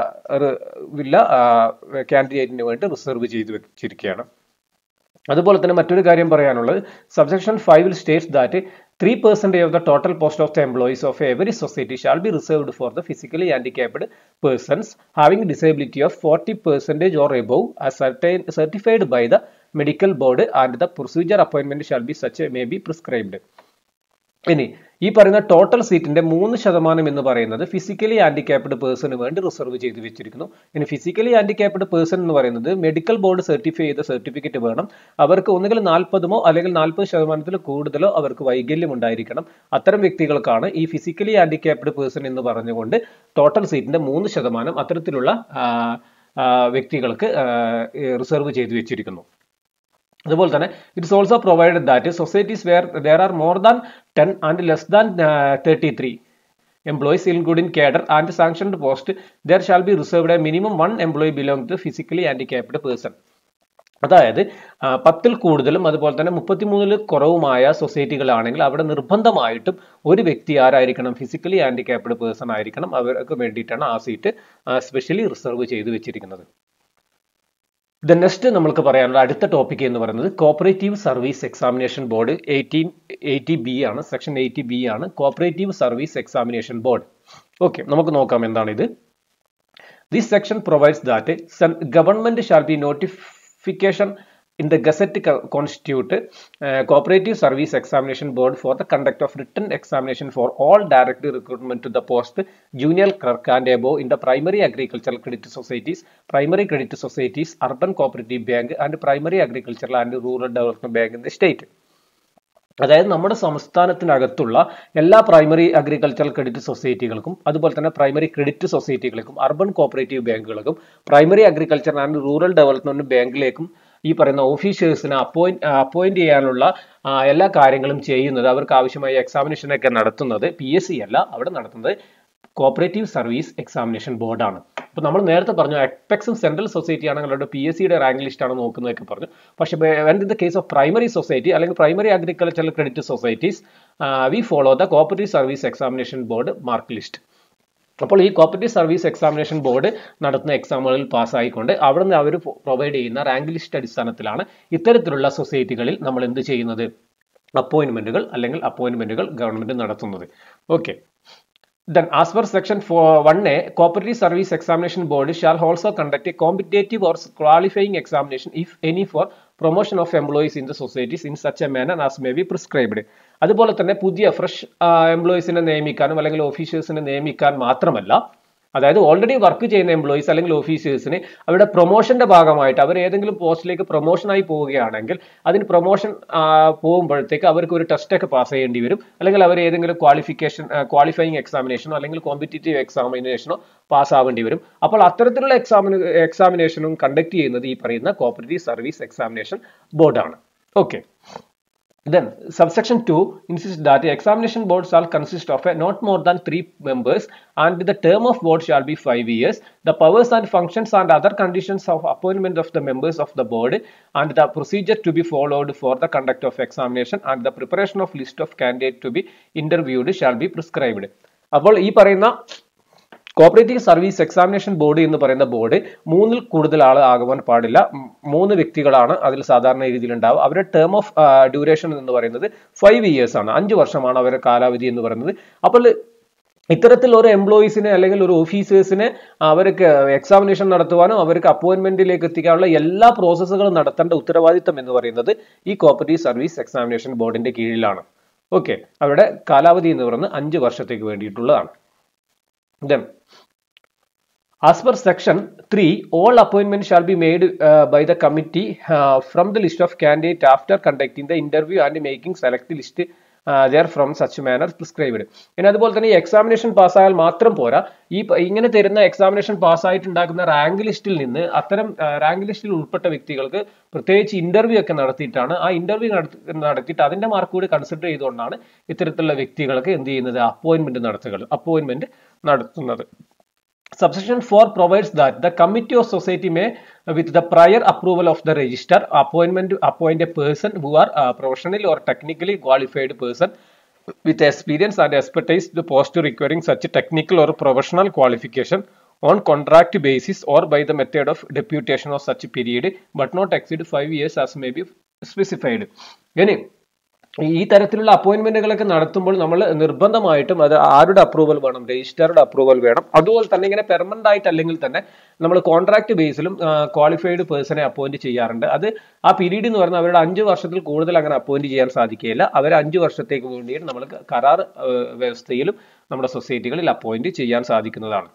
ഉള്ള കാൻഡിഡേറ്റിന് വേണ്ടി റിസർവ് ചെയ്ത് വെച്ചിരിക്കുകയാണ് അതുപോലെ തന്നെ മറ്റൊരു കാര്യം പറയാനുള്ളത് സബ്സെക്ഷൻ ഫൈവിൽ states that three percentage of the total post of the employees of every society shall be reserved for the physically handicapped persons having disability of forty percentage or above certain certified by the medical board and the procedure അപ്പോയിൻമെന്റ് shall be such may be prescribed ഇനി ഈ പറയുന്ന total സീറ്റിന്റെ മൂന്ന് ശതമാനം എന്ന് പറയുന്നത് physically handicapped പേഴ്സണ് വേണ്ടി റിസർവ് ചെയ്ത് വെച്ചിരിക്കുന്നു ഇനി ഫിസിക്കലി ഹാൻഡിക്യാപ്ഡ് പേഴ്സൺ എന്ന് പറയുന്നത് മെഡിക്കൽ ബോർഡ് സർട്ടിഫൈ ചെയ്ത സർട്ടിഫിക്കറ്റ് വേണം അവർക്ക് ഒന്നുകിൽ നാൽപ്പതുമോ അല്ലെങ്കിൽ നാൽപ്പത് ശതമാനത്തിൽ കൂടുതലോ അവർക്ക് വൈകല്യം ഉണ്ടായിരിക്കണം അത്തരം വ്യക്തികൾക്കാണ് ഈ ഫിസിക്കലി ഹാൻഡിക്യാപ്ഡ് പേഴ്സൺ എന്ന് പറഞ്ഞുകൊണ്ട് ടോട്ടൽ സീറ്റിന്റെ മൂന്ന് ശതമാനം അത്തരത്തിലുള്ള വ്യക്തികൾക്ക് റിസർവ് ചെയ്തു വെച്ചിരിക്കുന്നു അതുപോലെ തന്നെ it's also provided that societies where there are more than ten and less than thirty three employees including cadre and sanctioned post there shall be reserved a minimum one employee belong to physically handicapped person അതായത് പത്തിൽ കൂടുതലും അതുപോലെ തന്നെ മുപ്പത്തിമൂന്നിൽ കുറവുമായ സൊസൈറ്റികളാണെങ്കിൽ അവിടെ നിർബന്ധമായിട്ടും ഒരു വ്യക്തി ആരായിരിക്കണം physically handicapped person ആയിരിക്കണം അവർക്ക് വേണ്ടിയിട്ടാണ് ആ സീറ്റ് സ്പെഷ്യലി റിസർവ് ചെയ്തു വെച്ചിരിക്കുന്നത് ദ നെക്സ്റ്റ് നമ്മൾക്ക് പറയാനുള്ള അടുത്ത ടോപ്പിക് എന്ന് പറയുന്നത് cooperative service examination board eighteen eighty B ആണ് സെക്ഷൻ എയ്റ്റി ബി ആണ് cooperative service examination board okay നമുക്ക് നോക്കാം എന്താണ് ഇത് this section provides that government shall be notification in the Gazette constitute uh, Cooperative Service Examination Board for the conduct of written examination for all direct recruitment to the post junior clerk and above in the primary agricultural credit societies, primary credit societies, urban cooperative bank and primary agricultural and rural development bank in the state. അതായത് നമ്മുടെ സംസ്ഥാനത്തിനകത്തുള്ള എല്ലാ primary agricultural credit സൊസൈറ്റികൾക്കും അതുപോലെ തന്നെ primary credit സൊസൈറ്റികൾക്കും urban cooperative ബാങ്കുകൾക്കും primary agriculture and rural development ബാങ്കിലേക്കും ഈ പറയുന്ന ഓഫീസേഴ്സിനെ അപ്പോയിന്റ് അപ്പോയിന്റ് ചെയ്യാനുള്ള എല്ലാ കാര്യങ്ങളും ചെയ്യുന്നത് അവർക്ക് ആവശ്യമായ എക്സാമിനേഷനൊക്കെ നടത്തുന്നത് പി എസ് സി അല്ല അവിടെ നടത്തുന്നത് കോപ്പറേറ്റീവ് സർവീസ് എക്സാമിനേഷൻ ബോർഡാണ് അപ്പോൾ നമ്മൾ നേരത്തെ പറഞ്ഞു എക്പെക്സും സെൻട്രൽ സൊസൈറ്റി ആണെങ്കിൽ അവരുടെ പി എസ് സിയുടെ റാങ്ക് ലിസ്റ്റ് ആണ് നോക്കുന്നതൊക്കെ പറഞ്ഞു പക്ഷേ when in the case of primary society അല്ലെങ്കിൽ primary agricultural credit societies we follow the cooperative service examination board mark list അപ്പോൾ ഈ കോപ്പറേറ്റീവ് സർവീസ് എക്സാമിനേഷൻ ബോർഡ് നടത്തുന്ന എക്സാമുകളിൽ പാസ്സായിക്കൊണ്ട് അവിടെ നിന്ന് അവർ പ്രൊവൈഡ് ചെയ്യുന്ന റാങ്ക് ലിസ്റ്റ് അടിസ്ഥാനത്തിലാണ് ഇത്തരത്തിലുള്ള സൊസൈറ്റികളിൽ നമ്മൾ എന്ത് ചെയ്യുന്നത് അപ്പോയിന്റ്മെന്റുകൾ അല്ലെങ്കിൽ അപ്പോയിന്റ്മെന്റുകൾ ഗവൺമെന്റ് നടത്തുന്നത് okay Then, as per section 1A, Cooperative Service Examination Board shall also conduct a competitive or qualifying examination, if any, for promotion of employees in the societies in such a manner as may be prescribed. അതുപോലെ തന്നെ പുതിയ fresh എംപ്ലോയീസിനെ നിയമിക്കാനും അല്ലെങ്കിൽ ഓഫീസേഴ്സിനെ നിയമിക്കാൻ മാത്രമല്ല അതായത് already work ചെയ്യുന്ന employees അല്ലെങ്കിൽ ഓഫീസേഴ്സിന് അവരുടെ പ്രൊമോഷന്റെ ഭാഗമായിട്ട് അവർ ഏതെങ്കിലും പോസ്റ്റിലേക്ക് പ്രൊമോഷനായി പോവുകയാണെങ്കിൽ അതിന് പ്രൊമോഷൻ പോകുമ്പോഴത്തേക്ക് അവർക്ക് ഒരു ടെസ്റ്റ് ഒക്കെ പാസ് ചെയ്യേണ്ടി വരും അല്ലെങ്കിൽ അവർ ഏതെങ്കിലും ക്വാളിഫിക്കേഷൻ ക്വാളിഫയിങ് എക്സാമിനേഷനോ അല്ലെങ്കിൽ കോമ്പറ്റേറ്റീവ് എക്സാമിനേഷനോ പാസ് ആവേണ്ടി വരും അപ്പോൾ അത്തരത്തിലുള്ള എക്സാമിന് എക്സാമിനേഷനും കണ്ടക്ട് ചെയ്യുന്നത് ഈ പറയുന്ന കോപ്പറേറ്റീവ് സർവീസ് എക്സാമിനേഷൻ ബോർഡാണ് okay Then, subsection 2 insists that the examination board shall consist of a not more than three members and the term of board shall be five years. The powers and functions and other conditions of appointment of the members of the board and the procedure to be followed for the conduct of examination and the preparation of list of candidates to be interviewed shall be prescribed. അപ്പോൾ ഈ പറയുന്ന cooperative service examination board എന്ന് പറയുന്ന board മൂന്നിൽ കൂടുതൽ ആൾ ആകുവാൻ പാടില്ല മൂന്ന് വ്യക്തികളാണ് അതിൽ സാധാരണ രീതിയിൽ ഉണ്ടാവുക അവരുടെ ടേം ഓഫ് ഡ്യൂറേഷൻ എന്ന് പറയുന്നത് ഫൈവ് ഇയേഴ്സ് ആണ് അഞ്ച് വർഷമാണ് അവരുടെ കാലാവധി എന്ന് പറയുന്നത് അപ്പോൾ ഇത്തരത്തിൽ ഒരു എംപ്ലോയീസിനെ അല്ലെങ്കിൽ ഒരു ഓഫീസേഴ്സിനെ അവർക്ക് എക്സാമിനേഷൻ നടത്തുവാനും അവർക്ക് അപ്പോയിന്റ്മെന്റിലേക്ക് എത്തിക്കാനുള്ള എല്ലാ പ്രോസസ്സുകളും നടത്തേണ്ട ഉത്തരവാദിത്തം എന്ന് പറയുന്നത് ഈ കോപ്പറേറ്റീവ് സർവീസ് എക്സാമിനേഷൻ ബോർഡിന്റെ കീഴിലാണ് ഓക്കെ അവരുടെ കാലാവധി എന്ന് പറയുന്നത് അഞ്ച് വർഷത്തേക്ക് വേണ്ടിയിട്ടുള്ളതാണ് Then, as per section 3, all appointments shall be made uh, by the committee uh, from the list of candidate after conducting the interview and making select list there from such manner prescribed പിന്നെ അതുപോലെ തന്നെ ഈ examination പാസ്സായാൽ മാത്രം പോരാ ഈ ഇങ്ങനെ തരുന്ന examination പാസ്സായിട്ടുണ്ടാക്കുന്ന rank ലിസ്റ്റിൽ നിന്ന് അത്തരം റാങ്ക് ലിസ്റ്റിൽ ഉൾപ്പെട്ട വ്യക്തികൾക്ക് പ്രത്യേകിച്ച് ഇന്റർവ്യൂ ഒക്കെ നടത്തിയിട്ടാണ് ആ ഇന്റർവ്യൂ നടത്തിയിട്ട് അതിന്റെ മാർക്ക് കൂടി കൺസിഡർ ചെയ്തുകൊണ്ടാണ് ഇത്തരത്തിലുള്ള വ്യക്തികൾക്ക് എന്ത് ചെയ്യുന്നത് അപ്പോയിന്റ്മെന്റ് നടത്തുകൾ അപ്പോയിന്റ്മെന്റ് നടത്തുന്നത് Subsection 4 provides that the committee of society may, with the prior approval of the register, appointment appoint a person who are uh, professionally or technically qualified person with experience and expertise the post requiring such technical or professional qualification on contract basis or by the method of deputation of such period but not exceed five years as may be specified. ഇനി ഈ തരത്തിലുള്ള അപ്പോയിന്റ്മെന്റുകളൊക്കെ നടത്തുമ്പോൾ നമ്മൾ നിർബന്ധമായിട്ടും അത് ആരുടെ approval വേണം രജിസ്ട്രാറുടെ approval വേണം അതുപോലെ തന്നെ ഇങ്ങനെ പെർമനന്റ് ആയിട്ട് അല്ലെങ്കിൽ തന്നെ നമ്മൾ കോൺട്രാക്ട് ബേസിലും ക്വാളിഫൈഡ് പേഴ്സണെ അപ്പോയിന്റ് ചെയ്യാറുണ്ട് അത് ആ പീരീഡ് എന്ന് പറയുന്നത് അവരുടെ അഞ്ച് വർഷത്തിൽ കൂടുതൽ അങ്ങനെ അപ്പോയിന്റ് ചെയ്യാൻ സാധിക്കുകയില്ല അവർ അഞ്ച് വർഷത്തേക്ക് വേണ്ടിയിട്ട് നമ്മൾ കരാർ ഏഹ്, വ്യവസ്ഥയിലും നമ്മുടെ സൊസൈറ്റികളിൽ അപ്പോയിന്റ് ചെയ്യാൻ സാധിക്കുന്നതാണ്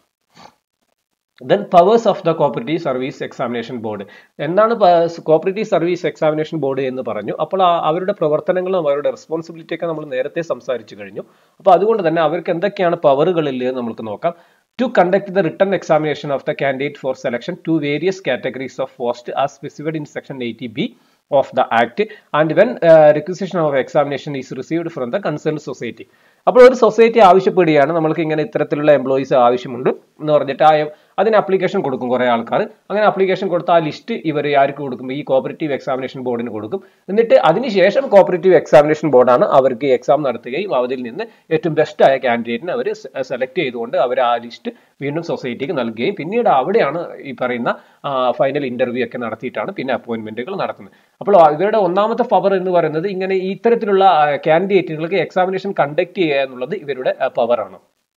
then powers of the cooperative service examination board എന്താണ് കോപ്പറേറ്റീവ് സർവീസ് എക്സാമിനേഷൻ ബോർഡ് എന്ന് പറഞ്ഞു അപ്പോൾ ആ അവരുടെ പ്രവർത്തനങ്ങളും അവരുടെ റെസ്പോൺസിബിലിറ്റി ഒക്കെ നമ്മൾ നേരത്തെ സംസാരിച്ചു കഴിഞ്ഞു അപ്പോൾ അതുകൊണ്ട് തന്നെ അവർക്ക് എന്തൊക്കെയാണ് പവറുകളിൽ എന്ന് നമുക്ക് നോക്കാം to conduct the written examination of the candidate for selection to various categories of post as specified in section eighty B of the act and when uh, requisition of examination is received from the concerned society അപ്പോൾ ഒരു society ആവശ്യപ്പെടുകയാണ് നമ്മൾക്ക് ഇങ്ങനെ ഇത്തരത്തിലുള്ള employees ആവശ്യമുണ്ട് എന്ന് പറഞ്ഞിട്ട് ആ അതിന് അപ്ലിക്കേഷൻ കൊടുക്കും കുറേ ആൾക്കാർ അങ്ങനെ അപ്ലിക്കേഷൻ കൊടുത്ത ആ ലിസ്റ്റ് ഇവർ ആർക്ക് കൊടുക്കും ഈ കോപ്പറേറ്റീവ് എക്സാമിനേഷൻ ബോർഡിന് കൊടുക്കും എന്നിട്ട് അതിനുശേഷം കോപ്പറേറ്റീവ് എക്സാമിനേഷൻ ബോർഡാണ് അവർക്ക് എക്സാം നടത്തുകയും അതിൽ നിന്ന് ഏറ്റവും ബെസ്റ്റ് ആയ കാൻഡിഡേറ്റിനെ അവർ സെലക്ട് ചെയ്തുകൊണ്ട് അവർ ആ ലിസ്റ്റ് വീണ്ടും സൊസൈറ്റിക്ക് നൽകുകയും പിന്നീട് അവിടെയാണ് ഈ പറയുന്ന ഫൈനൽ ഇന്റർവ്യൂ ഒക്കെ നടത്തിയിട്ടാണ് പിന്നെ അപ്പോയിന്റ്മെന്റുകൾ നടത്തുന്നത് അപ്പോൾ ഇവരുടെ ഒന്നാമത്തെ പവർ എന്ന് പറയുന്നത് ഇങ്ങനെ ഈ ഇത്തരത്തിലുള്ള കാൻഡിഡേറ്റുകൾക്ക് എക്സാമിനേഷൻ കണ്ടക്ട് ചെയ്യുക എന്നുള്ളത് ഇവരുടെ പവറാണ്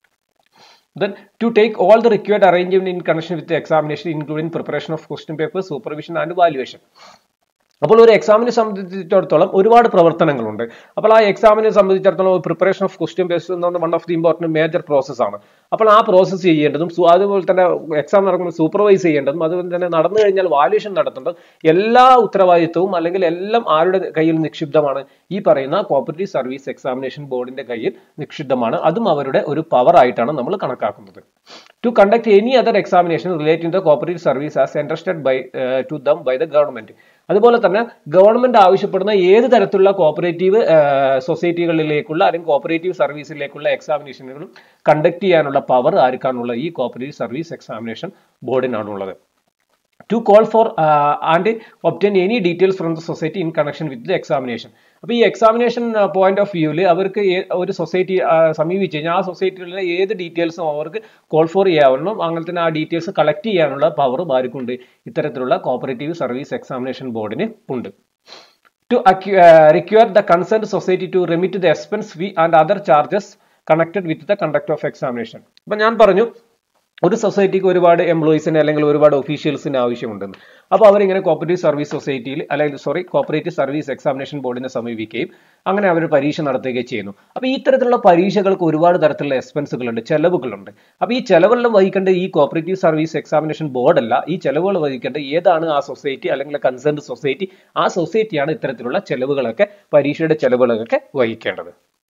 Then to take all the required arrangement in connection with the examination, including preparation of question papers, supervision and evaluation. അപ്പോൾ ഒരു എക്സാമിനെ സംബന്ധിച്ചിടത്തോളം ഒരുപാട് പ്രവർത്തനങ്ങളുണ്ട് അപ്പോൾ ആ എക്സാമിനെ സംബന്ധിച്ചിടത്തോളം പ്രിപ്പറേഷൻ ഓഫ് ക്വസ്റ്റ്യൻ ബേസ് എന്ന് one of the important major process ആണ് അപ്പോൾ ആ പ്രോസസ്സ് ചെയ്യേണ്ടതും സു- അതുപോലെ തന്നെ എക്സാം നടക്കുമ്പോൾ സൂപ്പർവൈസ് ചെയ്യേണ്ടതും അതുപോലെ തന്നെ നടന്നു കഴിഞ്ഞാൽ വാല്യൂഷൻ നടത്തേണ്ടതും എല്ലാ ഉത്തരവാദിത്വവും അല്ലെങ്കിൽ എല്ലാം ആരുടെ കയ്യിൽ നിക്ഷിപ്തമാണ് ഈ പറയുന്ന കോപ്പറേറ്റീവ് സർവീസ് എക്സാമിനേഷൻ ബോർഡിന്റെ കയ്യിൽ നിക്ഷിപ്തമാണ് അതും അവരുടെ ഒരു പവർ ആയിട്ടാണ് നമ്മൾ കണക്കാക്കുന്നത് to conduct any other examination relating the cooperative service as entrusted by to them by the government അതുപോലെ തന്നെ ഗവൺമെന്റ് ആവശ്യപ്പെടുന്ന ഏത് തരത്തിലുള്ള കോപ്പറേറ്റീവ് സൊസൈറ്റികളിലേക്കുള്ള അല്ലെങ്കിൽ കോപ്പറേറ്റീവ് സർവീസിലേക്കുള്ള എക്സാമിനേഷനുകളും കണ്ടക്ട് ചെയ്യാനുള്ള പവർ ആർക്കാണുള്ളത് ഈ കോപ്പറേറ്റീവ് സർവീസ് എക്സാമിനേഷൻ ബോർഡിനാണുള്ളത് to call for and obtain any details from the society in connection with the examination അപ്പോൾ ഈ എക്സാമിനേഷൻ പോയിന്റ് ഓഫ് വ്യൂവിൽ അവർക്ക് ഏ- ഒരു സൊസൈറ്റി സമീപിച്ച് കഴിഞ്ഞാൽ ആ സൊസൈറ്റിയിലെ ഏത് ഡീറ്റെയിൽസും അവർക്ക് കോൾ ഫോർ ചെയ്യാവുന്നതും അങ്ങനെ തന്നെ ആ ഡീറ്റെയിൽസ് കളക്ട് ചെയ്യാനുള്ള പവറും ആർക്കുണ്ട് ഇത്തരത്തിലുള്ള കോപ്പറേറ്റീവ് സർവീസ് എക്സാമിനേഷൻ ബോർഡിന് ഉണ്ട് to acqu- uh, require the concerned society to remit the expense fee and other charges connected with the conduct of examination. അപ്പൊ ഞാൻ പറഞ്ഞു ഒരു സൊസൈറ്റിക്ക് ഒരുപാട് എംപ്ലോയീസിന് അല്ലെങ്കിൽ ഒരുപാട് ഒഫീഷ്യൽസിന് ആവശ്യമുണ്ടെന്ന് അപ്പോൾ അവരിങ്ങനെ കോപ്പറേറ്റീവ് സർവീസ് സൊസൈറ്റിയിൽ അല്ലെങ്കിൽ സോറി കോപ്പറേറ്റീവ് സർവീസ് എക്സാമിനേഷൻ ബോർഡിനെ സമീപിക്കുകയും അങ്ങനെ അവർ പരീക്ഷ നടത്തുകയും ചെയ്യുന്നു അപ്പോൾ ഈ ഇത്തരത്തിലുള്ള പരീക്ഷകൾക്ക് ഒരുപാട് തരത്തിലുള്ള എക്സ്പെൻസുകളുണ്ട് ചെലവുകളുണ്ട് അപ്പോൾ ഈ ചെലവെല്ലാം വഹിക്കേണ്ട ഈ കോപ്പറേറ്റീവ് സർവീസ് എക്സാമിനേഷൻ ബോർഡല്ല ഈ ചെലവുകൾ വഹിക്കേണ്ട ഏതാണ് ആ സൊസൈറ്റി അല്ലെങ്കിൽ കൺസേൺഡ് സൊസൈറ്റി ആ സൊസൈറ്റിയാണ് ഇത്തരത്തിലുള്ള ചെലവുകളൊക്കെ പരീക്ഷയുടെ ചെലവുകളൊക്കെ വഹിക്കേണ്ടത്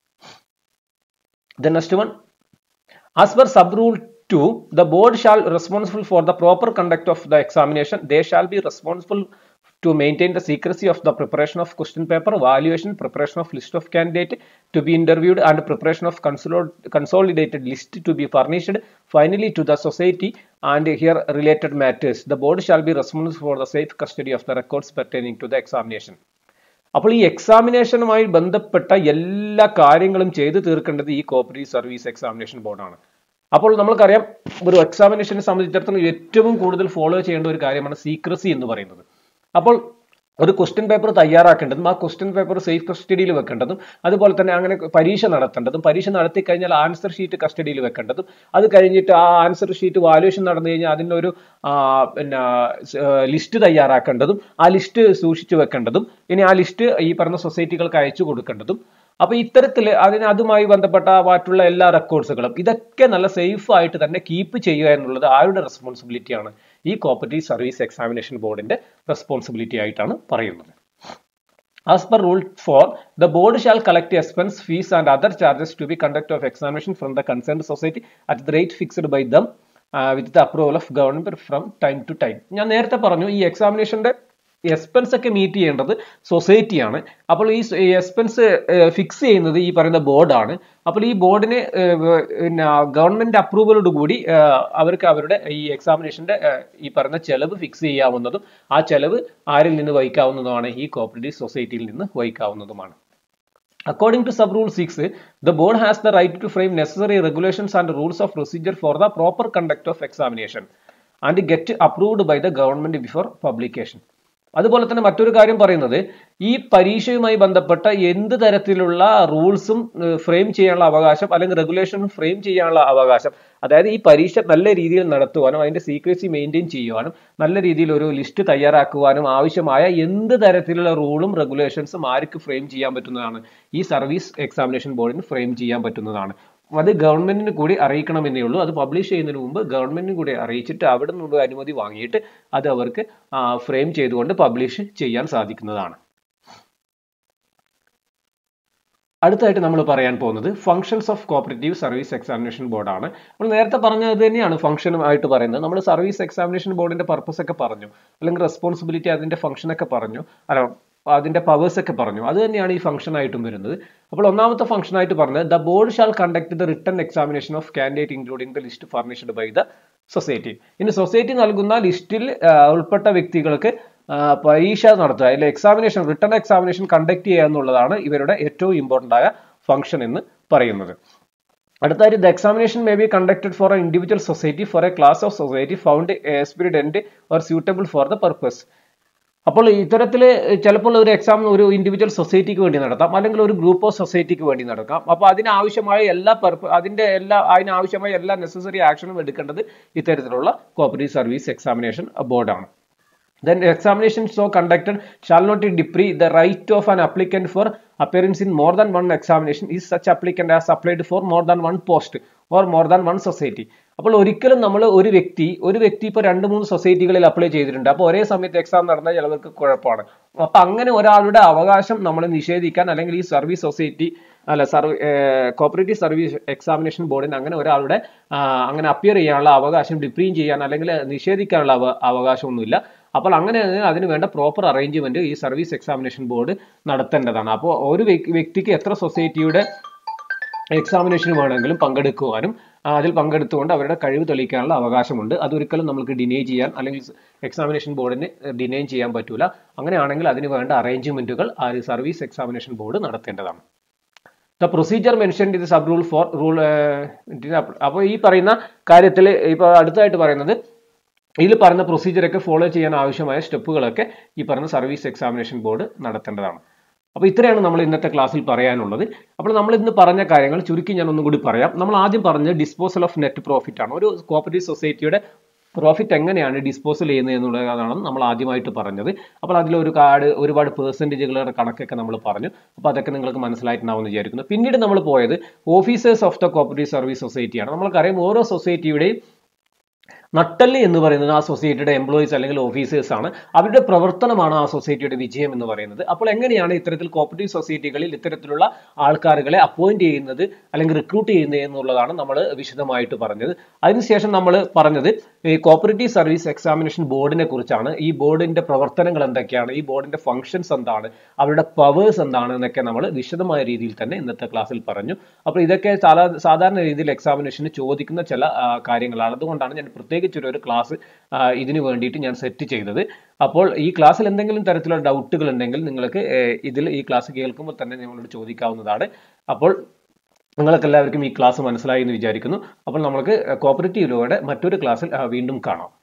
The next one, as per sub rule 2, the board shall responsible for the proper conduct of the examination. They shall be responsible to maintain the secrecy of the preparation of question paper, valuation, preparation of list of candidate to be interviewed and preparation of consol- consolidated list to be furnished finally to the society and here related matters. The board shall be responsible for the safe custody of the records pertaining to the examination. അപ്പോൾ ഈ എക്സാമിനേഷനുമായി ബന്ധപ്പെട്ട എല്ലാ കാര്യങ്ങളും ചെയ്തു തീർക്കേണ്ടത് ഈ cooperative service examination ബോർഡാണ് അപ്പോൾ നമ്മൾക്കറിയാം ഒരു എക്സാമിനേഷനെ സംബന്ധിച്ചിടത്തോളം ഏറ്റവും കൂടുതൽ ഫോളോ ചെയ്യേണ്ട ഒരു കാര്യമാണ് സീക്രസി എന്ന് പറയുന്നത് അപ്പോൾ ഒരു ക്വസ്റ്റ്യൻ പേപ്പർ തയ്യാറാക്കേണ്ടതും ആ ക്വസ്റ്റ്യൻ പേപ്പർ സേഫ് കസ്റ്റഡിയിൽ വെക്കേണ്ടതും അതുപോലെ തന്നെ അങ്ങനെ പരീക്ഷ നടത്തേണ്ടതും പരീക്ഷ നടത്തി കഴിഞ്ഞാൽ ആൻസർ ഷീറ്റ് കസ്റ്റഡിയിൽ വെക്കേണ്ടതും അത് കഴിഞ്ഞിട്ട് ആ ആൻസർ ഷീറ്റ് വാല്യുവേഷൻ നടന്നു കഴിഞ്ഞാൽ അതിനൊരു ആ, പിന്നെ ലിസ്റ്റ് തയ്യാറാക്കേണ്ടതും ആ ലിസ്റ്റ് സൂക്ഷിച്ചു വെക്കേണ്ടതും ഇനി ആ ലിസ്റ്റ് ഈ പറഞ്ഞ സൊസൈറ്റികൾക്ക് അയച്ചു കൊടുക്കേണ്ടതും അപ്പൊ ഇത്തരത്തിൽ അതിന് അതുമായി ബന്ധപ്പെട്ട മറ്റുള്ള എല്ലാ റെക്കോർഡ്സുകളും ഇതൊക്കെ നല്ല സേഫ് ആയിട്ട് തന്നെ കീപ്പ് ചെയ്യുക എന്നുള്ളത് ആരുടെ റെസ്പോൺസിബിലിറ്റി ആണ് ഈ കോപ്പറേറ്റീവ് സർവീസ് എക്സാമിനേഷൻ ബോർഡിന്റെ റെസ്പോൺസിബിലിറ്റി ആയിട്ടാണ് പറയുന്നത് As per Rule 4, the board shall collect expense, fees and other charges to be conduct of examination from the concerned society at the rate fixed by them uh, with the approval of government from time to time. ഞാൻ നേരത്തെ പറഞ്ഞു ഈ എക്സാമിനേഷന്റെ expense ഒക്കെ meet ചെയ്യേണ്ടത് സൊസൈറ്റിയാണ് അപ്പോൾ ഈ expense fix ചെയ്യുന്നത് ഈ പറയുന്ന ബോർഡാണ് അപ്പോൾ ഈ ബോർഡിന് പിന്നെ ഗവൺമെന്റ് അപ്രൂവലോട് കൂടി ആ, അവർക്ക് അവരുടെ ഈ എക്സാമിനേഷന്റെ ആ, ഈ പറയുന്ന ചെലവ് ഫിക്സ് ചെയ്യാവുന്നതും ആ ചെലവ് ആരിൽ നിന്ന് വഹിക്കാവുന്നതുമാണ് ഈ കോപ്പറേറ്റീവ് സൊസൈറ്റിയിൽ നിന്ന് വഹിക്കാവുന്നതുമാണ് According to sub rule 6, the board has the right to frame necessary regulations and rules of procedure for the proper conduct of examination and get approved by the government before publication. അതുപോലെ തന്നെ മറ്റൊരു കാര്യം പറയുന്നത് ഈ പരീക്ഷയുമായി ബന്ധപ്പെട്ട എന്ത് തരത്തിലുള്ള റൂൾസും frame ചെയ്യാനുള്ള അവകാശം അല്ലെങ്കിൽ റെഗുലേഷൻ ഫ്രെയിം ചെയ്യാനുള്ള അവകാശം അതായത് ഈ പരീക്ഷ നല്ല രീതിയിൽ നടത്തുവാനും അതിന്റെ സീക്രസി മെയിൻറ്റെയിൻ ചെയ്യുവാനും നല്ല രീതിയിൽ ഒരു ലിസ്റ്റ് തയ്യാറാക്കുവാനും ആവശ്യമായ എന്ത് തരത്തിലുള്ള റൂളും റെഗുലേഷൻസും ആർക്ക് ഫ്രെയിം ചെയ്യാൻ പറ്റുന്നതാണ് ഈ സർവീസ് എക്സാമിനേഷൻ ബോർഡിന് ഫ്രെയിം ചെയ്യാൻ പറ്റുന്നതാണ് അത് ഗവൺമെന്റിന് കൂടി അറിയിക്കണമെന്നേ ഉള്ളൂ അത് പബ്ലിഷ് ചെയ്യുന്നതിന് മുമ്പ് ഗവൺമെന്റിന് കൂടി അറിയിച്ചിട്ട് അവിടെ നിന്നുള്ള അനുമതി വാങ്ങിയിട്ട് അത് അവർക്ക് ഫ്രെയിം ചെയ്തുകൊണ്ട് പബ്ലിഷ് ചെയ്യാൻ സാധിക്കുന്നതാണ് അടുത്തായിട്ട് നമ്മൾ പറയാൻ പോകുന്നത് functions of cooperative service examination ബോർഡാണ് നമ്മൾ നേരത്തെ പറഞ്ഞത് തന്നെയാണ് ഫംഗ്ഷൻ ആയിട്ട് പറയുന്നത് നമ്മൾ സർവീസ് എക്സാമിനേഷൻ ബോർഡിന്റെ പർപ്പസ് ഒക്കെ പറഞ്ഞു അല്ലെങ്കിൽ റെസ്പോൺസിബിലിറ്റി അതിന്റെ ഫംഗ്ഷൻ ഒക്കെ പറഞ്ഞു അല്ല അതിന്റെ പവേഴ്സ് ഒക്കെ പറഞ്ഞു അത് തന്നെയാണ് ഈ ഫംഗ്ഷൻ ആയിട്ടും വരുന്നത് അപ്പോൾ ഒന്നാമത്തെ ഫംഗ്ഷൻ ആയിട്ട് പറഞ്ഞത് the board shall conduct the return examination of candidate including the list furnished by the society ഇനി സൊസൈറ്റി നൽകുന്ന ലിസ്റ്റിൽ ഉൾപ്പെട്ട വ്യക്തികൾക്ക് പരീക്ഷ നടത്തുക അല്ലെങ്കിൽ എക്സാമിനേഷൻ റിട്ടേൺ എക്സാമിനേഷൻ കണ്ടക്ട് ചെയ്യുക എന്നുള്ളതാണ് ഇവരുടെ ഏറ്റവും ഇമ്പോർട്ടൻ്റ് ആയ ഫംഗ്ഷൻ എന്ന് പറയുന്നത് അടുത്തായിട്ട് the examination may be conducted for a individual society for a class of society found expedient or suitable for the purpose അപ്പോൾ ഇത്തരത്തിൽ ചിലപ്പോൾ ഒരു എക്സാം ഒരു ഇൻഡിവിജ്വൽ സൊസൈറ്റിക്ക് വേണ്ടി നടത്താം അല്ലെങ്കിൽ ഒരു ഗ്രൂപ്പ് ഓഫ് സൊസൈറ്റിക്ക് വേണ്ടി നടക്കാം അപ്പോൾ അതിനാവശ്യമായ എല്ലാ പർപ്പ അതിന്റെ എല്ലാ അതിനാവശ്യമായ എല്ലാ നെസസറി ആക്ഷനും എടുക്കേണ്ടത് ഇത്തരത്തിലുള്ള കോപ്പറേറ്റീവ് സർവീസ് എക്സാമിനേഷൻ ബോർഡാണ് then examination so conducted shall not deprive the right of an applicant for appearance in more than one examination is such applicant as applied for more than one post or more than one society അപ്പോൾ ഒരിക്കലും നമ്മൾ ഒരു വ്യക്തി ഒരു വ്യക്തി ഇപ്പോൾ രണ്ട് മൂന്ന് സൊസൈറ്റികളിൽ അപ്ലൈ ചെയ്തിട്ടുണ്ട് അപ്പോൾ ഒരേ സമയത്ത് എക്സാം നടന്നാൽ ചിലവർക്ക് കുഴപ്പമാണ് അപ്പൊ അങ്ങനെ ഒരാളുടെ അവകാശം നമ്മൾ നിഷേധിക്കാൻ അല്ലെങ്കിൽ ഈ സർവീസ് സൊസൈറ്റി അല്ല സർവ കോപ്പറേറ്റീവ് സർവീസ് എക്സാമിനേഷൻ ബോർഡിന് അങ്ങനെ ഒരാളുടെ അങ്ങനെ അപ്പിയർ ചെയ്യാനുള്ള അവകാശം ഡിപ്രീം ചെയ്യാൻ അല്ലെങ്കിൽ നിഷേധിക്കാനുള്ള അവ അവകാശമൊന്നുമില്ല അപ്പോൾ അങ്ങനെ അതിന് വേണ്ട പ്രോപ്പർ അറേഞ്ച്മെന്റ് ഈ സർവീസ് എക്സാമിനേഷൻ ബോർഡ് നടത്തേണ്ടതാണ് അപ്പോൾ ഒരു വ്യക്തിക്ക് എത്ര സൊസൈറ്റിയുടെ എക്സാമിനേഷന് വേണമെങ്കിലും പങ്കെടുക്കുവാനും അതിൽ പങ്കെടുത്തുകൊണ്ട് അവരുടെ കഴിവ് തെളിയിക്കാനുള്ള അവകാശമുണ്ട് അതൊരിക്കലും നമുക്ക് ഡിനേ ചെയ്യാൻ അല്ലെങ്കിൽ എക്സാമിനേഷൻ ബോർഡിന് ഡിനേ ചെയ്യാൻ പറ്റൂല അങ്ങനെയാണെങ്കിൽ അതിന് വേണ്ട അറേഞ്ച്മെന്റുകൾ ആ സർവീസ് എക്സാമിനേഷൻ ബോർഡ് നടത്തേണ്ടതാണ് ദ പ്രൊസീജിയർ മെൻഷൻ ഇത് സബ് റൂൾ ഫോർ റൂൾ അപ്പോൾ ഈ പറയുന്ന കാര്യത്തിൽ ഇപ്പോൾ അടുത്തായിട്ട് പറയുന്നത് ഇതിൽ പറയുന്ന പ്രൊസീജിയറൊക്കെ ഫോളോ ചെയ്യാൻ ആവശ്യമായ സ്റ്റെപ്പുകളൊക്കെ ഈ പറയുന്ന സർവീസ് എക്സാമിനേഷൻ ബോർഡ് നടത്തേണ്ടതാണ് അപ്പോൾ ഇത്രയാണ് നമ്മൾ ഇന്നത്തെ ക്ലാസ്സിൽ പറയാനുള്ളത് അപ്പോൾ നമ്മൾ ഇന്ന് പറഞ്ഞ കാര്യങ്ങൾ ചുരുക്കി ഞാൻ ഒന്നും കൂടി പറയാം നമ്മൾ ആദ്യം പറഞ്ഞ ഡിസ്പോസൽ ഓഫ് നെറ്റ് പ്രോഫിറ്റ് ആണ് ഒരു കോപ്പറേറ്റീവ് സൊസൈറ്റിയുടെ പ്രോഫിറ്റ് എങ്ങനെയാണ് ഡിസ്പോസൽ ചെയ്യുന്നത് എന്നുള്ളതാണ് നമ്മൾ ആദ്യമായിട്ട് പറഞ്ഞത് അപ്പോൾ അതിൽ ഒരു കാർഡ് ഒരുപാട് പെർസെൻറ്റേജുകളുടെ കണക്കൊക്കെ നമ്മൾ പറഞ്ഞു അപ്പോൾ അതൊക്കെ നിങ്ങൾക്ക് മനസ്സിലായിട്ടുണ്ടാവുമെന്ന് വിചാരിക്കുന്നു പിന്നീട് നമ്മൾ പോയത് officers of the cooperative service സൊസൈറ്റിയാണ് നമ്മൾക്കറിയാം ഓരോ സൊസൈറ്റിയുടെയും നട്ടല് എന്ന് പറയുന്നത് ആ സൊസൈറ്റിയുടെ എംപ്ലോയീസ് അല്ലെങ്കിൽ ഓഫീസേഴ്സ് ആണ് അവരുടെ പ്രവർത്തനമാണ് ആ സൊസൈറ്റിയുടെ വിജയം എന്ന് പറയുന്നത് അപ്പോൾ എങ്ങനെയാണ് ഇത്തരത്തിൽ കോപ്പറേറ്റീവ് സൊസൈറ്റികളിൽ ഇത്തരത്തിലുള്ള ആൾക്കാരുകളെ അപ്പോയിന്റ് ചെയ്യുന്നത് അല്ലെങ്കിൽ റിക്രൂട്ട് ചെയ്യുന്നത് എന്നുള്ളതാണ് നമ്മൾ വിശദമായിട്ട് പറഞ്ഞത് അതിനുശേഷം നമ്മൾ പറഞ്ഞത് ഈ കോപ്പറേറ്റീവ് സർവീസ് എക്സാമിനേഷൻ ബോർഡിനെ കുറിച്ചാണ് ഈ ബോർഡിന്റെ പ്രവർത്തനങ്ങൾ എന്തൊക്കെയാണ് ഈ ബോർഡിന്റെ ഫംഗ്ഷൻസ് എന്താണ് അവരുടെ പവേഴ്സ് എന്താണ് എന്നൊക്കെ നമ്മൾ വിശദമായ രീതിയിൽ തന്നെ ഇന്നത്തെ ക്ലാസ്സിൽ പറഞ്ഞു അപ്പോൾ ഇതൊക്കെ സാധാരണ രീതിയിൽ എക്സാമിനേഷന് ചോദിക്കുന്ന ചില കാര്യങ്ങളാണ് അതുകൊണ്ടാണ് ഞാൻ പ്രത്യേകിച്ചൊരു ഒരു ക്ലാസ് ഇതിനു വേണ്ടിയിട്ട് ഞാൻ സെറ്റ് ചെയ്തത് അപ്പോൾ ഈ ക്ലാസ്സിൽ എന്തെങ്കിലും തരത്തിലുള്ള ഡൗട്ടുകൾ ഉണ്ടെങ്കിൽ നിങ്ങൾക്ക് ഇതിൽ ഈ ക്ലാസ് കേൾക്കുമ്പോൾ തന്നെ നിങ്ങളോട് ചോദിക്കാവുന്നതാണ് അപ്പോൾ നിങ്ങൾക്ക് എല്ലാവർക്കും ഈ ക്ലാസ് മനസ്സിലായി എന്ന് വിചാരിക്കുന്നു അപ്പോൾ നമുക്ക് കോപ്പറേറ്റീവ് ലോയുടെ മറ്റൊരു ക്ലാസ്സിൽ വീണ്ടും കാണാം